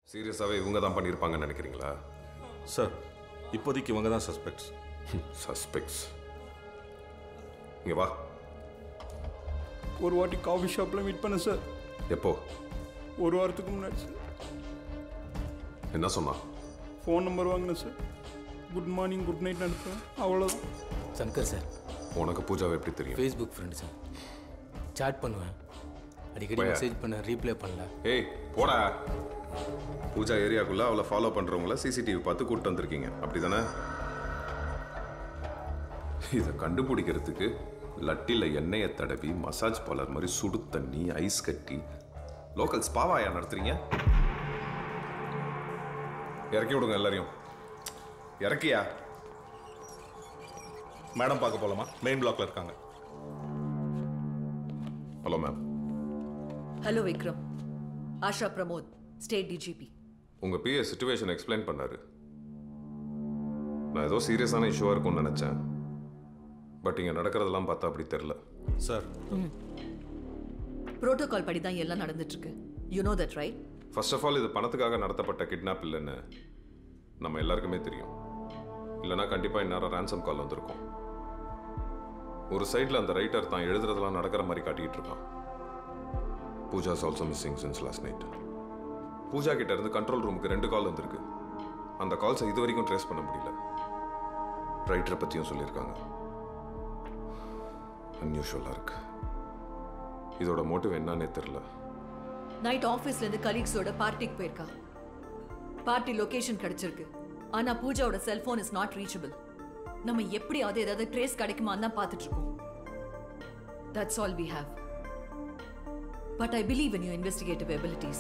சீரியஸாகவே இவங்க தான் பண்ணியிருப்பாங்கன்னு நினைக்கிறீங்களா சார் இப்போதைக்கு இவங்க தான் சஸ்பெக்ட்ஸ் சஸ்பெக்ட்ஸ் இங்கே வா ஒரு வாட்டி காஃபி ஷாப்பில் மீட் பண்ணேன் சார் எப்போ ஒரு வாரத்துக்கு முன்னாடி சார் என்ன சொன்னா ஃபோன் நம்பர் வாங்கினேன் sir good morning good night அனுப்புவேன் அவ்வளோதான் சங்கர் சார் உனக்கு பூஜாவை எப்படி தெரியும் ஃபேஸ்புக் ஃப்ரெண்டு சார் சாட் பண்ணுவேன் அடிக்கடி பையா. மெசேஜ் பண்ண ரீப்ளை பண்ணல ஏய் போடா பூஜா ஏரியாக்குள்ள அவளை ஃபாலோ பண்றவங்கள சிசிடிவி பார்த்து கூட்டு வந்திருக்கீங்க அப்படிதானே இதை கண்டுபிடிக்கிறதுக்கு லட்டில எண்ணெயை தடவி மசாஜ் பார்லர் மாதிரி சுடு தண்ணி ஐஸ் கட்டி லோக்கல் ஸ்பாவாயா நடத்துறீங்க இறக்கி விடுங்க எல்லாரையும் இறக்கியா மேடம் பார்க்க போலாமா மெயின் பிளாக்ல இருக்காங்க hello ma'am hello Vikram Asha Pramod state DGP உங்க பிஏ சுச்சுவேஷன் எக்ஸ்பிளைன் பண்ணாரு நான் ஏதோ சீரியஸான இஷ்யூவா இருக்கும்னு நினைச்சேன் பட் இங்க நடக்கிறதெல்லாம் பார்த்தா அப்படி தெரியல சார் புரோட்டோகால் படி தான் எல்லாம் நடந்துட்டு இருக்கு you know that right first of all இது பணத்துக்காக நடத்தப்பட்ட கிட்னாப் இல்லைன்னு நம்ம எல்லாருக்குமே தெரியும் இல்லைனா கண்டிப்பாக இந்நேரம் ransom கால் வந்திருக்கும் ஒரு சைடில் அந்த ரைட்டர் தான் எழுதுறதெல்லாம் நடக்கிற மாதிரி காட்டிக்கிட்டு இருக்கான் Pooja is also missing since last night Pooja கிட்ட இருந்து கண்ட்ரோல் ரூமுக்கு ரெண்டு கால் வந்திருக்கு அந்த கால்ஸை இது வரைக்கும் ட்ரேஸ் பண்ண முடியல ரைட்டரை பற்றியும் சொல்லியிருக்காங்க அன்யூஷுவலாக இருக்கு இதோட மோட்டிவ் என்னன்னே தெரில நைட் ஆஃபீஸ்ல இருந்து கலீக்ஸோட பார்ட்டிக்கு போயிருக்கா பார்ட்டி லொகேஷன் கிடைச்சிருக்கு ஆனா பூஜாவோட செல்போன் இஸ் நாட் ரீச்சபிள் நம்ம எப்படியாவது ஏதாவது ட்ரேஸ் கிடைக்குமான்னு தான் பார்த்துட்டு இருக்கோம் that's all we have but I believe in you investigative abilities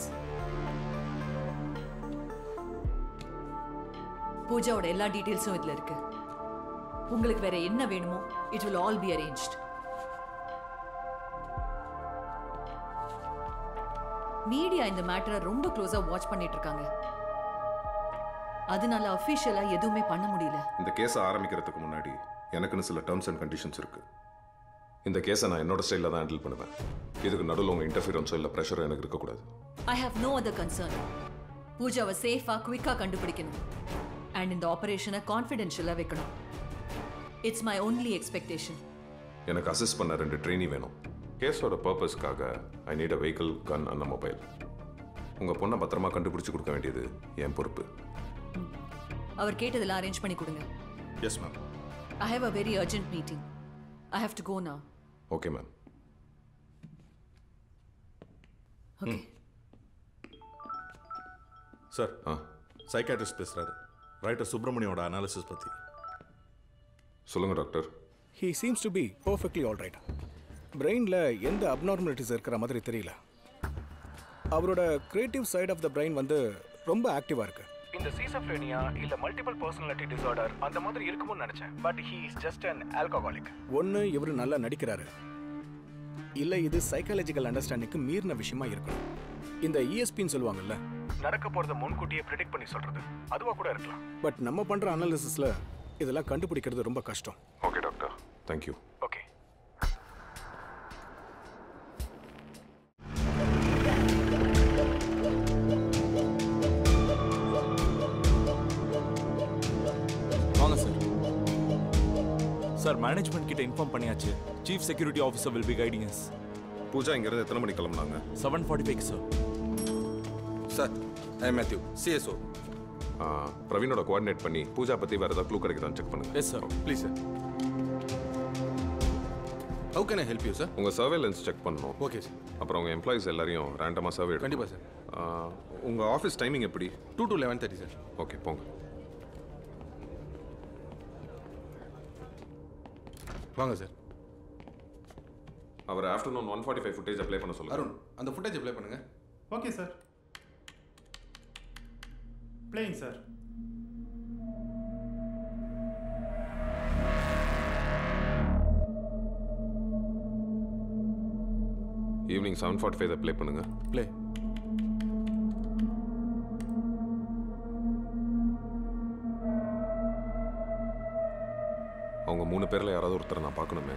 பூஜாவோட எல்லா டீட்டெயில்ஸும் இதுல இருக்கு உங்களுக்கு வேற என்ன வேணுமோ it will all be arranged media இந்த மேட்டரை ரொம்ப க்ளோஸா வாட்ச் பண்ணிட்டு இருக்காங்க அதனால அஃபிஷியலா எதுவுமே பண்ண முடியல இந்த கேஸை ஆரம்பிக்கிறதுக்கு முன்னாடி எனக்குன்னு சில டேர்ம்ஸ் அண்ட் கண்டிஷன்ஸ் இருக்கு இந்த கேஸை நான் என்னோட ஸ்டைலில் தான் ஹேண்டில் பண்ணுவேன் இதுக்கு நடுவில் உங்கள் இன்டர்ஃபியரன்ஸோ இல்லை ப்ரெஷரோ எனக்கு இருக்கக்கூடாது I have no other concern பூஜாவை சேஃபா குவிக்கா கண்டுபிடிக்கணும் அண்ட் இந்த ஆபரேஷனை கான்ஃபிடென்ஷியலா வைக்கணும் இட்ஸ் மை ஒன்லி எக்ஸ்பெக்டேஷன் எனக்கு அசிஸ்ட் பண்ண ரெண்டு ட்ரெயினி வேணும் கேஸோட பர்பஸ்க்காக I need a vehicle gun and mobile உங்கள் பொண்ணை பத்திரமா கண்டுபிடிச்சு கொடுக்க வேண்டியது என் பொறுப்பு அவர் கேட்டதெல்லாம் அரேஞ்ச் பண்ணி கொடுங்க yes ma'am I have a very urgent meeting I have to go now okay ma'am okay sir ஆ சைக்காட்ரிஸ்ட் பேசுறாரு ரைட்டர் சுப்பிரமணியோட அனாலிசிஸ் பத்தி சொல்லுங்கள் doctor he seems to be perfectly all right பிரெயினில் எந்த அப்நார்மலிட்டிஸ் இருக்கிற மாதிரி தெரியல அவரோட creative side of the brain வந்து ரொம்ப ஆக்டிவாக இருக்கு இந்த சீசோஃப்ரேனியா இல்ல மல்டிபிள் பர்சனாலிட்டி டிசார்டர் அந்த மாதிரி இருக்கும்னு நினைச்சேன் but he is just an alcoholic ஒன்று இவர் நல்லா நடிக்கிறாரு இல்ல இது சைக்காலஜிக்கல் அண்டர்ஸ்டாண்டிங்க்கு மீறின விஷயமா இருக்கணும் இந்த இஎஸ்பின்னு சொல்லுவாங்கல்ல நடக்க போறத முன்கூட்டியே ப்ரெடிக்ட் பண்ணி சொல்றது அதுவா கூட இருக்கலாம் பட் நம்ம பண்ற அனாலிசிஸ்ல இதெல்லாம் கண்டுபிடிக்கிறது ரொம்ப கஷ்டம் ஓகே டாக்டர் தேங்க்யூ ஓகே வாங்க சார் சார் மேனேஜ்மெண்ட் கிட்ட இன்ஃபார்ம் பண்ணியாச்சு chief security officer will be guiding yes Pooja இங்கேருந்து எத்தனை மணிக்கு கிளம்புனாங்க seven forty five sir sir I Matthew CSO ஆ, பிரவீனோட கோஆர்டினேட் பண்ணி பூஜா பற்றி வேறு ஏதாவது க்ளூ கிடைக்குதான்னு செக் பண்ணுங்க yes sir please sir how can I help you sir உங்கள் சர்வேலன்ஸ் செக் பண்ணணும் ஓகே சார் அப்புறம் உங்கள் எம்ப்ளாயிஸ் எல்லாரையும் ரேண்டமாக சர்வே கண்டிப்பா சார். உங்கள் ஆஃபீஸ் டைமிங் எப்படி two to eleven thirty sir okay போங்க வாங்க சார் அவர் afternoon one forty five footage apply பண்ண சொல்லுங்க அருண் அந்த ஃபுட்டேஜ் அப்ளை பண்ணுங்க okay sir playing sir evening seven forty five apply பண்ணுங்க ப்ளே அவங்க மூணு பேரில் யாராவது ஒருத்தரை நான் பார்க்கணுமே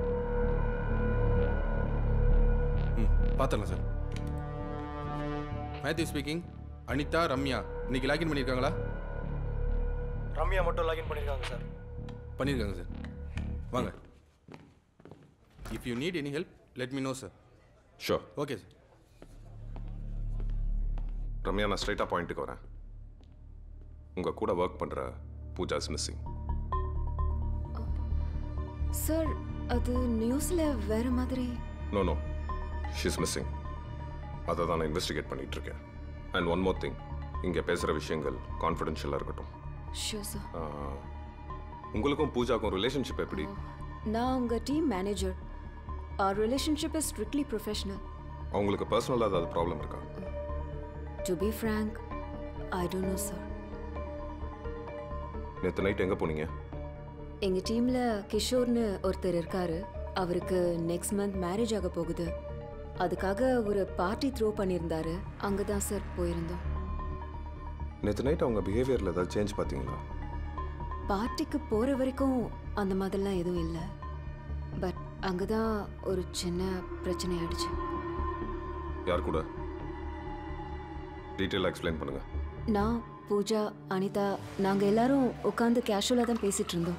ம் பார்த்துடலாம் சார் மேத்யூ ஸ்பீக்கிங் அனிதா ரம்யா இன்னைக்கு லாகின் பண்ணியிருக்காங்களா ரம்யா மட்டும் லாகின் பண்ணியிருக்காங்க சார் பண்ணியிருக்காங்க சார் வாங்க if you need any help let me know sir sure okay sir Ramya நான் ஸ்ட்ரைட்டாக பாயிண்ட்டுக்கு வரேன் உங்கள் கூட ஒர்க் பண்ணுற பூஜா இஸ் மிஸ்ஸிங் சார் அது நியூஸில் வேற மாதிரி நோ நோ ஷீஸ் மிஸ்ஸிங் அதை தான் நான் இன்வெஸ்டிகேட் பண்ணிட்டு இருக்கேன் அண்ட் ஒன் மோர் திங் இங்கே பேசுகிற விஷயங்கள் கான்ஃபிடென்ஷியலாக இருக்கட்டும் ஷூர் சார் ஆஹ், உங்களுக்கும் பூஜாக்கும் ரிலேஷன்ஷிப் எப்படி நான் உங்கள் team manager our relationship is strictly professional அவங்களுக்கு பர்சனலாக ஏதாவது ப்ராப்ளம் இருக்கா to be frank I don't know sir நேற்று நைட் எங்கே போனீங்க எங்கள் டீமில் கிஷோர்னு ஒருத்தர் இருக்காரு அவருக்கு நெக்ஸ்ட் மந்த் மேரேஜ் ஆக போகுது அதுக்காக ஒரு பார்ட்டி த்ரோ பண்ணியிருந்தாரு அங்கே தான் சார் போயிருந்தோம் நேற்று நைட் அவங்க பிஹேவியரில் ஏதாவது சேஞ்ச் பார்த்தீங்களா பார்ட்டிக்கு போகிற வரைக்கும் அந்த மாதிரிலாம் எதுவும் இல்லை பட் அங்கே தான் ஒரு சின்ன பிரச்சனை ஆயிடுச்சு யார் கூட டீட்டெயிலாக எக்ஸ்பிளைன் பண்ணுங்கள் நான் பூஜா அனிதா நாங்கள் எல்லாரும் உட்காந்து கேஷுவலாக தான் பேசிட்டு இருந்தோம்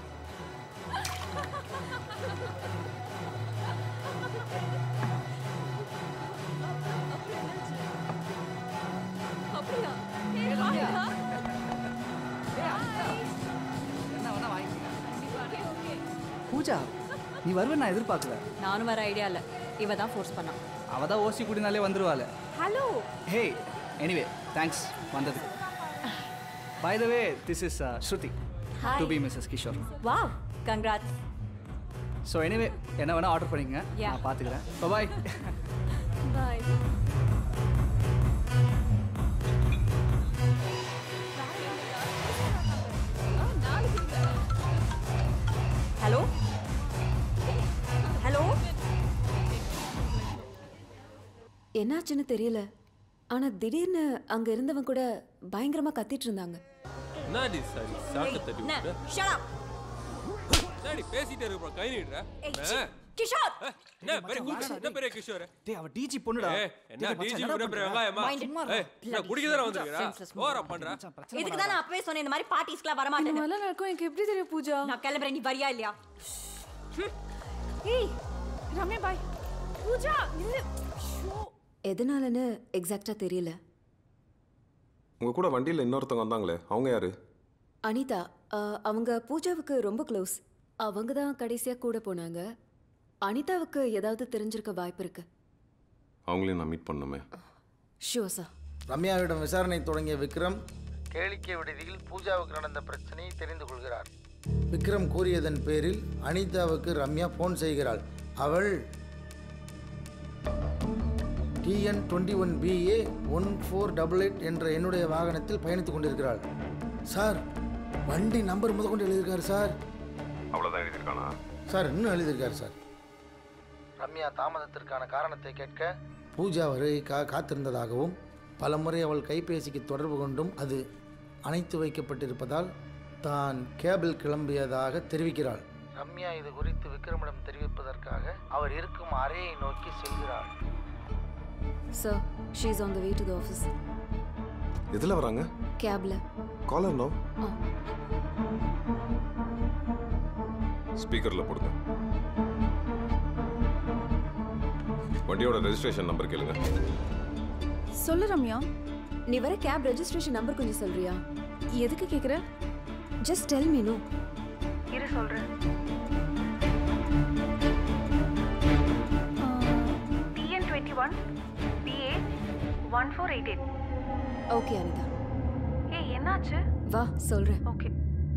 பூஜா நீ வருவே நான் எதிர்பார்க்கல நானும் வர ஐடியா இல்லை இவ தான் ஃபோர்ஸ் பண்ணான் அவ தான் ஓசி குடினாலே வந்துருவாள் ஹலோ ஹே எனிவே தேங்க்ஸ் வந்ததுக்கு by the way this is Shruti Hi. To be missus Kishore wow congrats so anyway என்ன வேணால் ஆர்டர் பண்ணிக்கங்க Yeah. நான் பார்த்துக்கிறேன் பாய் பாய் ஹலோ ஹலோ என்னாச்சுன்னு தெரியல ஆனால் திடீர்னு அங்கே இருந்தவங்க கூட பயங்கரமாக கத்திட்டு இருந்தாங்க என்னடி சரி சாக்க தட்டி என்ன விட்டு ஷட் அப் என்னடி பேசிட்டே இருக்க கை நீடுற ஏய், ஆ? சி, கிஷோர் என்ன பெரிய குச்சி என்ன பெரிய கிஷோர் டேய் அவ டிஜி பொண்ணுடா ஏய், என்ன டேய், மச்சான், டிஜி என்னடா கூட பெரிய பண்ற? வெங்காயமா Mind it. ஏய் நான் குடிக்க தானே வந்திருக்கா ஓரா பண்ற இதுக்கு தான் நான் அப்பவே சொன்னேன் இந்த மாதிரி பார்ட்டிஸ்க்குலாம் வர மாட்டேன் மாதிரிலாம் நடக்கும் எனக்கு எப்படி தெரியும் பூஜா நான் கிளம்புறேன் நீ வரியா இல்லையா ஏய் ரம்யா பாய் பூஜா எதனாலன்னு எக்ஸாக்டாக தெரியல உங்கள் கூட வண்டியில் இன்னொருத்தவங்க வந்தாங்களே அவங்க யாரு அனிதா அஹ், அவங்க பூஜாவுக்கு ரொம்ப க்ளோஸ் அவங்க தான் கடைசியாக கூட போனாங்க அனிதாவுக்கு ஏதாவது தெரிஞ்சிருக்க வாய்ப்பு இருக்கு அவங்களையும் நான் மீட் பண்ணுமே ஷியோர் சார் ரம்யாவிடம் விசாரணை தொடங்கிய விக்ரம் கேளிக்கை விடுதியில் பூஜாவுக்கு நடந்த பிரச்சனையை தெரிந்து கொள்கிறார் விக்ரம் கூறியதன் பேரில் அனிதாவுக்கு ரம்யா ஃபோன் செய்கிறாள் அவள் TN twenty one PA one four double eight என்ற என்னுடைய வாகனத்தில் பயணித்துக் கொண்டிருக்கிறாள் சார் வண்டி நம்பர் முதற்கொண்டு எழுதியிருக்காரு சார் அவ்வளோதான் எழுதியிருக்கானா சார் இன்னும் எழுதியிருக்காரு சார் ரம்யா தாமதத்திற்கான காரணத்தை கேட்க பூஜா வருகைக்காக காத்திருந்ததாகவும் பலமுறை அவள் கைபேசிக்கு தொடர்பு கொண்டும் அது அணைத்து வைக்கப்பட்டிருப்பதால் தான் கேபிள் கிளம்பியதாக தெரிவிக்கிறாள் ரம்யா இது குறித்து விக்ரமிடம் தெரிவிப்பதற்காக அவர் இருக்கும் அறையை நோக்கி செல்கிறாள் sir she is on the way to the office எதில் வராங்க கேப்ல காலர் நோ ஆ ஸ்பீக்கரில் போடுங்க வண்டியோட ரெஜிஸ்ட்ரேஷன் நம்பர் கேளுங்க சொல்லு ரம்யா நீ வர கேப் ரெஜிஸ்ட்ரேஷன் நம்பர் கொஞ்சம் சொல்றியா எதுக்கு கேக்குற ஜஸ்ட் டெல் மீ நோ இரு சொல்றேன் TN twenty one PA one four eight eight okay Anitha ஏய் என்னாச்சு வா சொல்றேன் ஓகே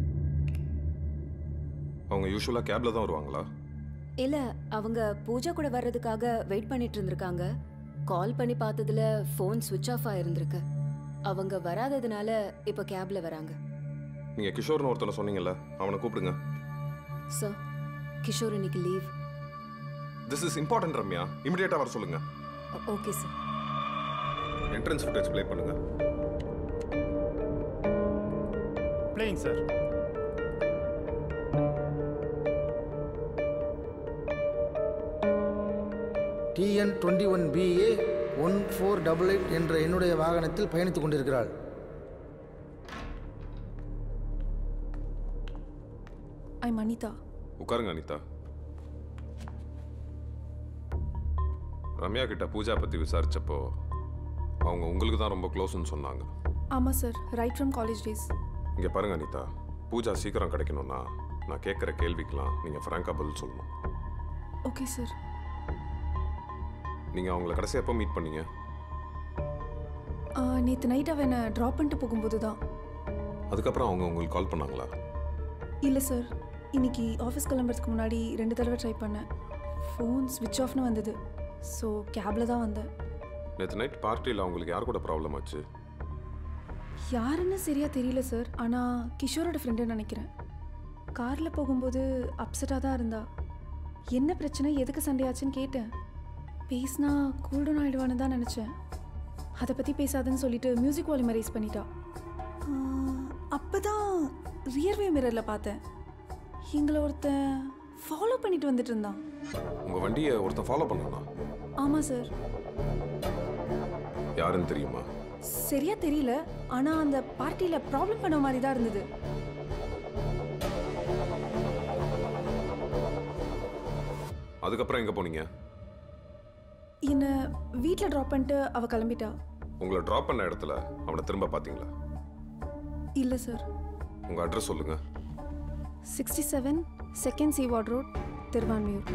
அவங்க யூஸ்வலாக கேபில் தான் வருவாங்களா இல்ல அவங்க பூஜா கூட வர்றதுக்காக வெயிட் பண்ணிட்டு இருந்திருக்காங்க கால் பண்ணி பார்த்ததுல ஃபோன் சுவிட்ச் ஆஃப் ஆயிருந்திருக்கு அவங்க வராததுனால இப்போ கேப்ல வராங்க நீங்கள் கிஷோர்னு ஒருத்தனை சொன்னீங்கல்ல அவனை கூப்பிடுங்க ஸோ கிஷோர் இன்னைக்கு leave this is important Ramya இமிடியேட்டாக வர சொல்லுங்க okay sir entrance footage play பண்ணுங்க playing sir TN twenty one PA one four double eight என்ற என்னுடைய வாகனத்தில் பயணித்துக் கொண்டிருக்கிறாள் ஐம் அனிதா உட்காருங்க அனிதா ரம்யா கிட்ட பூஜா பற்றி விசாரிச்சப்போ அவங்க உங்களுக்கு தான் ரொம்ப க்ளோஸ்னு சொன்னாங்க ஆமாம் sir right from college days இங்கே பாருங்க அனிதா பூஜா சீக்கிரம் கிடைக்கணும்னா நான் கேட்குற கேள்விக்கெலாம் நீங்கள் ஃப்ராங்காக பதில் சொல்லணும் ஓகே சார் நீங்கள் அவங்கள கடைசி எப்போ மீட் பண்ணீங்க நேற்று நைட் அவன் என்னை ட்ராப் பண்ணிட்டு போகும்போது தான் அதுக்கப்புறம் அவங்க உங்களுக்கு கால் பண்ணாங்களா இல்லை சார் இன்னைக்கு ஆஃபீஸ் கிளம்புறதுக்கு முன்னாடி ரெண்டு தடவை ட்ரை பண்ணேன் ஃபோன் ஸ்விட்ச் ஆஃப்னு வந்தது ஸோ கேபில் தான் வந்தேன் நேற்று நைட் பார்ட்டியில் அவங்களுக்கு யார் கூட ப்ராப்ளம் ஆச்சு யாருன்னு சரியாக தெரியல சார் ஆனால் கிஷோரோட ஃப்ரெண்டுன்னு நினைக்கிறேன் காரில் போகும்போது அப்செட்டாக தான் இருந்தா என்ன பிரச்சனை எதுக்கு சண்டையாச்சுன்னு கேட்டேன் பேசினா கூல்டவுன் ஆகிடுவான்னு தான் நினச்சேன் அதை பற்றி பேசாதுன்னு சொல்லிட்டு மியூசிக் வால்யூம் ரைஸ் பண்ணிட்டா அப்போ தான் ரியர்வே மிரரில் பார்த்தேன் எங்களை ஒருத்தன் ஃபாலோ பண்ணிட்டு வந்துட்டு இருந்தான் உங்கள் வண்டியை ஒருத்தன் ஃபாலோ பண்ணானா ஆமாம் சார் யாருன்னு தெரியுமா சரியா தெரியல ஆனால் அந்த பார்ட்டியில் ப்ராப்ளம் பண்ண மாதிரி தான் இருந்தது அதுக்கப்புறம் எங்கே போனீங்க என்னை வீட்டில் ட்ராப் பண்ணிட்டு அவள் கிளம்பிட்டா உங்களை ட்ராப் பண்ண இடத்துல அவனை திரும்ப பார்த்தீங்களா இல்லை சார் உங்கள் அட்ரஸ் சொல்லுங்கள் sixty seven second seaward road Thiruvanmiyur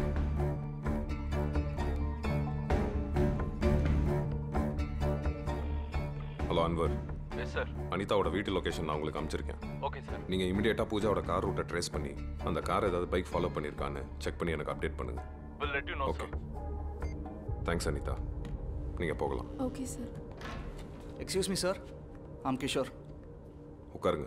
hello Anwar yes sir அனிதாவோட வீட்டு லொகேஷன் நான் உங்களுக்கு அனுப்பிச்சிருக்கேன் ஓகே சார் நீங்கள் இமிடியேட்டாக பூஜாவோட கார் ரூட்டை ட்ரேஸ் பண்ணி அந்த கார் ஏதாவது பைக் ஃபாலோ பண்ணியிருக்கான்னு செக் பண்ணி எனக்கு அப்டேட் பண்ணுங்கள் will let you know okay thanks Anitha நீங்கள் போகலாம் okay sir excuse me sir ஆம் கிஷோர் உட்காருங்க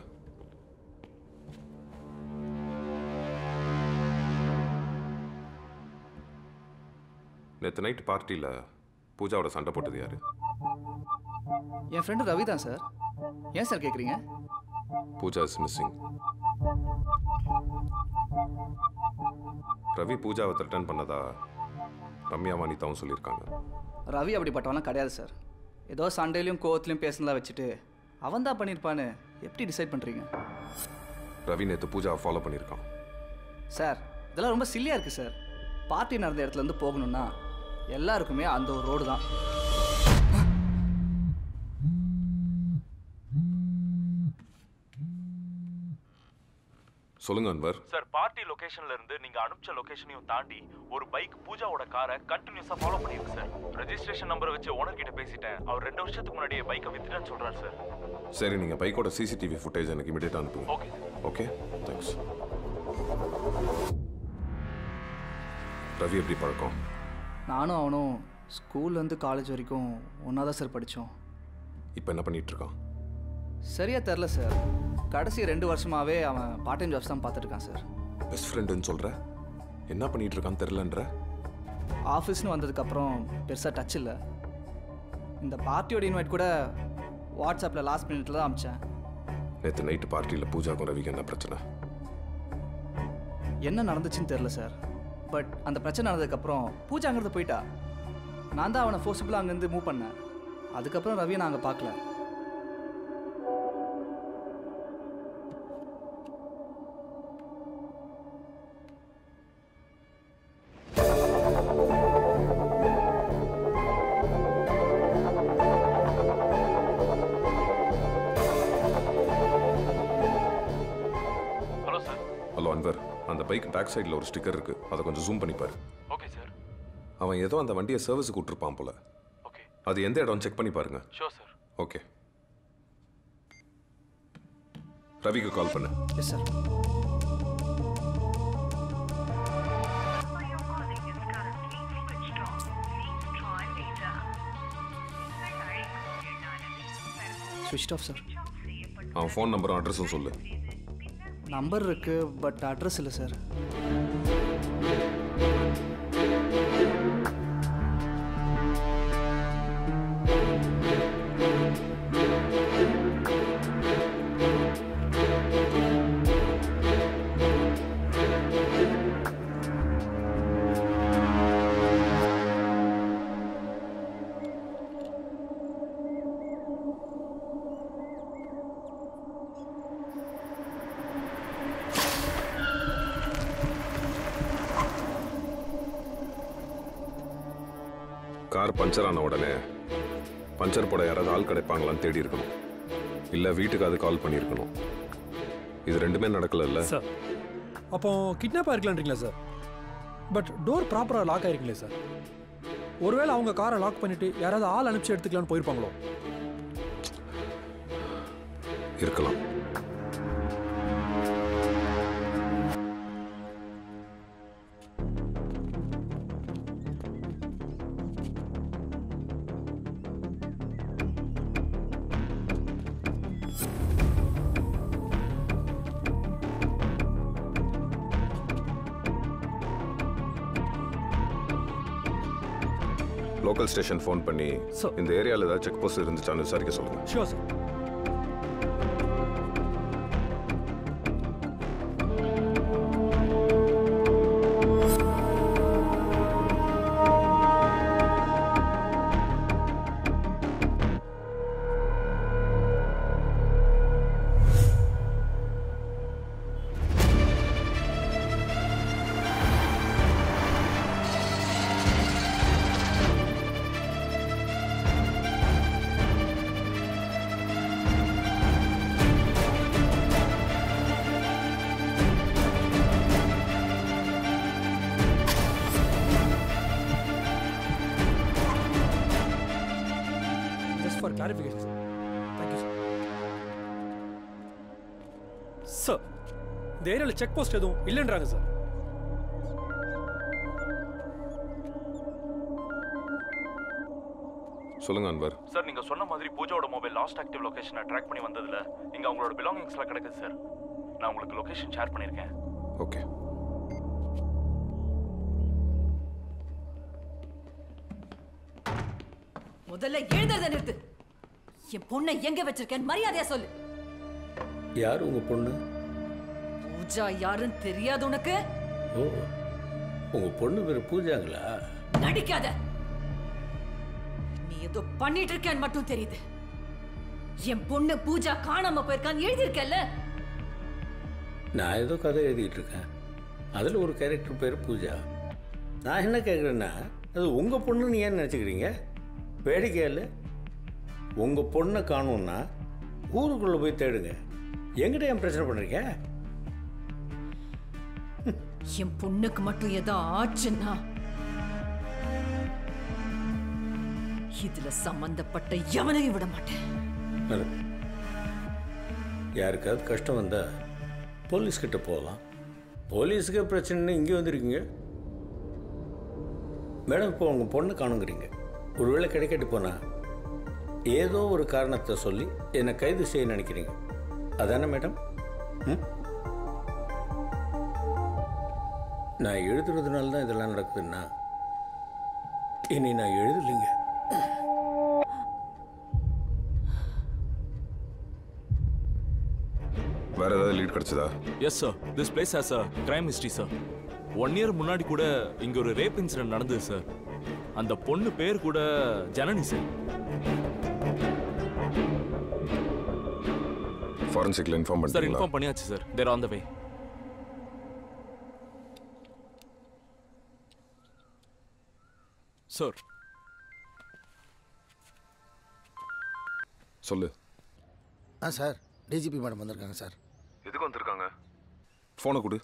நேற்று நைட் பார்ட்டியில் பூஜாவோட சண்டை போட்டது யாரு என் ஃப்ரெண்டு ரவி தான் சார் ஏன் சார் கேட்குறீங்க பூஜா இஸ் மிஸ்ஸிங் ரவி பூஜாவை ரிட்டர்ன் பண்ணதா ரம்யா வாணிதாவும் சொல்லியிருக்காங்க ரவி அப்படிப்பட்டவன்லாம் கிடையாது சார் ஏதோ சண்டையிலையும் கோவத்துலையும் பேசினதா வச்சுட்டு அவன் தான் பண்ணியிருப்பான்னு எப்படி டிசைட் பண்ணுறீங்க ரவி நேற்று பூஜாவை ஃபாலோ பண்ணியிருக்கான் சார் இதெல்லாம் ரொம்ப சில்லியாக இருக்குது சார் பார்ட்டி நடந்த இடத்துல இருந்து போகணும்னா எல்லாருக்குமே அந்த ஒரு ரோடு தான் சொல்லுங்க அன்வர் சார் பார்ட்டி லொகேஷன்ல இருந்து நீங்க அனுப்பிச்ச லொகேஷனையும் தாண்டி ஒரு பைக் பூஜாவோட காரை கண்டினியூஸா ஃபாலோ பண்ணிருக்கு சார் ரெஜிஸ்ட்ரேஷன் நம்பரை வச்சு ஓனர் கிட்ட பேசிட்டேன் அவர் ரெண்டு வருஷத்துக்கு முன்னாடியே பைக்கை வித்துட்டேன்னு சொல்றாரு சார் சரி நீங்கள் பைக்கோட சிசிடிவி ஃபுட்டேஜ் எனக்கு இமீடியட்டாக அனுப்புங்க ஓகே ஓகே தேங்க்ஸ் ரவி எப்படி பழக்கம் நானும் அவனும் ஸ்கூல்லேருந்து காலேஜ் வரைக்கும் ஒன்றா தான் சார் படித்தோம் இப்போ என்ன பண்ணிட்டு இருக்கான் சரியா தெரில சார் கடைசி ரெண்டு வருஷமாவே அவன் பார்ட் டைம் ஜாப்ஸ் தான் பார்த்துட்டு இருக்கான் சார் பெஸ்ட் ஃப்ரெண்டுன்னு சொல்கிற என்ன பண்ணிட்டு இருக்கான்னு தெரிலன்ற ஆஃபீஸ்னு வந்ததுக்கப்புறம் பெருசாக டச் இல்லை இந்த பார்ட்டியோட இன்வைட் கூட வாட்ஸ்அப்பில் லாஸ்ட் மினிட்ல தான் அமிச்சேன் நேற்று நைட்டு பார்ட்டியில் பூஜாக்கும் ரவிக்கு என்ன பிரச்சனை என்ன நடந்துச்சுன்னு தெரில சார் பட் அந்த பிரச்சனை நடந்ததுக்கப்புறம் பூஜா அங்கேருந்து போயிட்டா நான் தான் அவனை ஃபோர்ஸபிளாக அங்கேருந்து மூவ் பண்ணேன் அதுக்கப்புறம் ரவியை நான் அங்கே பார்க்கல ஹலோ சார் ஹலோ அன்வர் அந்த பைக் பேக் சைடில் ஒரு ஸ்டிக்கர் இருக்கு அதை கொஞ்சம் ஜூம் பண்ணி பாரு ஓகே சார் அவன் ஏதோ அந்த வண்டியை சர்வீஸுக்கு விட்டுருப்பான் போல ஓகே அது எந்த இடம் செக் பண்ணி பாருங்க ஷோர் சார் ஓகே ரவிக்கு கால் பண்ணு எஸ் சார் ஸ்விட்ச் ஆஃப் சார் அவன் ஃபோன் நம்பரும் அட்ரஸும் சொல்லு நம்பர் இருக்கு பட் அட்ரஸ் இல்லை சார் கார் பஞ்சர் ஆன உடனே பஞ்சர் போட யாராவது ஆள் கிடைப்பாங்களான்னு தேடி இருக்கணும் இல்லை வீட்டுக்கு அது கால் பண்ணியிருக்கணும் இது ரெண்டுமே நடக்கல சார் அப்போ கிட்னாப் ஆயிருக்கலான்றீங்களா சார் பட் டோர் ப்ராப்பராக லாக் ஆயிருக்கீங்களே சார் ஒருவேளை அவங்க காரை லாக் பண்ணிட்டு யாராவது ஆள் அனுப்பிச்சு எடுத்துக்கலாம்னு போயிருப்பாங்களோ இருக்கலாம் லோக்கல் ஸ்டேஷன் ஃபோன் பண்ணி இந்த ஏரியாவில் ஏதாவது செக் போஸ்ட் இருந்துச்சான்னு விசாரிக்க சொல்லுங்க sure sir just for clarification sir thank you sir sir இந்த ஏரியாவில் செக் போஸ்ட் எதுவும் இல்லைன்றாங்க சார் சொல்லுங்க அன்வர் சார் நீங்க சொன்ன மாதிரி பூஜாவோட மொபைல் லாஸ்ட் ஆக்டிவ் லொகேஷனை ட்ராக் பண்ணி வந்ததுல இங்க அவங்களோட பிலாங்கிங்ஸ்லாம் கிடக்குது சார் நான் உங்களுக்கு லொகேஷன் ஷேர் பண்ணியிருக்கேன் ஓகே முதல்ல எழுதுறத நிறுத்து என் பொண்ணை எங்க வச்சிருக்கேன் மரியாதையா சொல்லு யார் உங்க பொண்ணு பூஜா யாருன்னு தெரியாது உனக்கு ஓ உங்க பொண்ணு பேர் பூஜாங்களா நடிக்காத நீ ஏதோ பண்ணிட்டு இருக்கேன்னு மட்டும் தெரியுது என் பொண்ணு பூஜா காணாம போயிருக்கான்னு எழுதியிருக்கல்ல நான் ஏதோ கதை எழுதிட்டு இருக்கேன் அதில் ஒரு கேரக்டர் பேர் பூஜா நான் என்ன கேட்குறேன்னா அது உங்கள் பொண்ணுன்னு ஏன் நினச்சிக்கிறீங்க வேடிக்கை இல்லை உங்கள் பொண்ணை காணும்னா ஊருக்குள்ளே போய் தேடுங்க என்கிட்ட ஏன் பிரச்சனை பண்ணுறீங்க என் பொண்ணுக்கு மட்டும் ஏதோ ஆச்சுன்னா இதுல சம்பந்தப்பட்ட எவனையும் விட மாட்டேன் மேடம் யாருக்காவது கஷ்டம் வந்தால் போலீஸ்கிட்ட போகலாம் போலீஸுக்கு பிரச்சனைன்னு இங்கே வந்திருக்கீங்க மேடம் இப்போ உங்கள் பொண்ணு காணுங்கிறீங்க ஒருவேளை கிடைக்கட்டு போனால் ஏதோ ஒரு காரணத்தை சொல்லி என்னை கைது செய்ய நினைக்கிறீங்க அதானே மேடம் ம் நான் எழுதுறதுனால தான் இதெல்லாம் நடக்குதுன்னா இனி நான் எழுதலைங்க வேற ஏதாவது லீட் கிடைச்சதா yes sir this place has a crime history sir one year முன்னாடி கூட இங்க ஒரு ரேப் இன்சிடென்ட் நடந்தது சார் அந்த பொண்ணு பேர் கூட ஜனனி சார் ஃபாரன்சிக்ல இன்ஃபார்ம் சார் பண்ணிட்டீங்களா இன்ஃபார்ம் பண்ணியாச்சு sir there on the way sir சொல்லு ஆ சார் டிஜிபி மேடம் வந்திருக்காங்க சார் எதுக்கு வந்திருக்காங்க ஃபோனை கொடு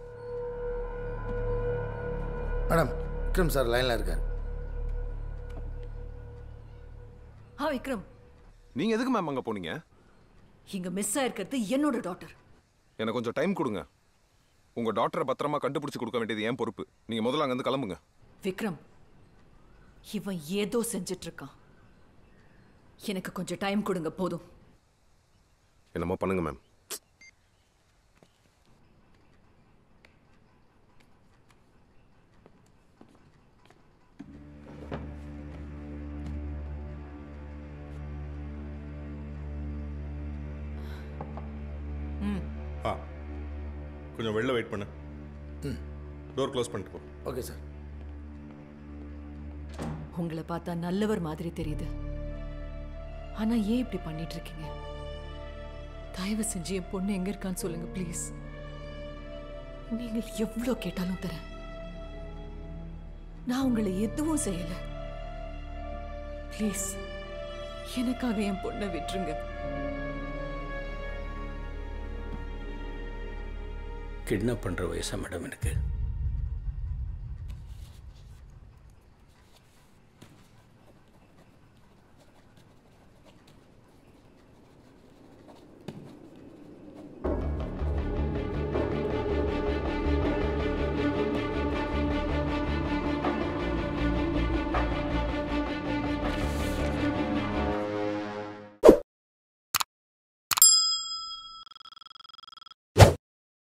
மேடம் விக்ரம் சார் லைனில் இருக்கார் ஆ விக்ரம் நீங்க எதுக்கு மேம் அங்க போனீங்க இங்க மிஸ் ஆயிருக்கிறது என்னோட டாட்டர் எனக்கு கொஞ்சம் டைம் கொடுங்க உங்க டாக்டரை பத்திரமா கண்டுபிடிச்சு கொடுக்க வேண்டியது ஏன் பொறுப்பு நீங்க முதல்ல அங்கிருந்து கிளம்புங்க விக்ரம் இவன் ஏதோ செஞ்சிட்டு இருக்கான் எனக்கு கொஞ்சம் டைம் கொடுங்க போதும் என்னமோ பண்ணுங்க மேம் ஆ கொஞ்சம் வெளில வெயிட் பண்ணு ம் டோர் க்ளோஸ் பண்ணிட்டு போ ஓகே சார் உங்களை பார்த்தா நல்லவர் மாதிரி தெரியுது ஆனா ஏன் இப்படி பண்ணிட்டு இருக்கீங்க தயவு செஞ்சு என் பொண்ணு எங்க இருக்கான்னு சொல்லுங்க ப்ளீஸ் நீங்கள் எவ்வளோ கேட்டாலும் தரேன் நான் உங்களை எதுவும் செய்யல ப்ளீஸ் எனக்காக என் பொண்ணை விட்டுருங்க கிட்னாப் பண்ணுற வயசா மேடம் எனக்கு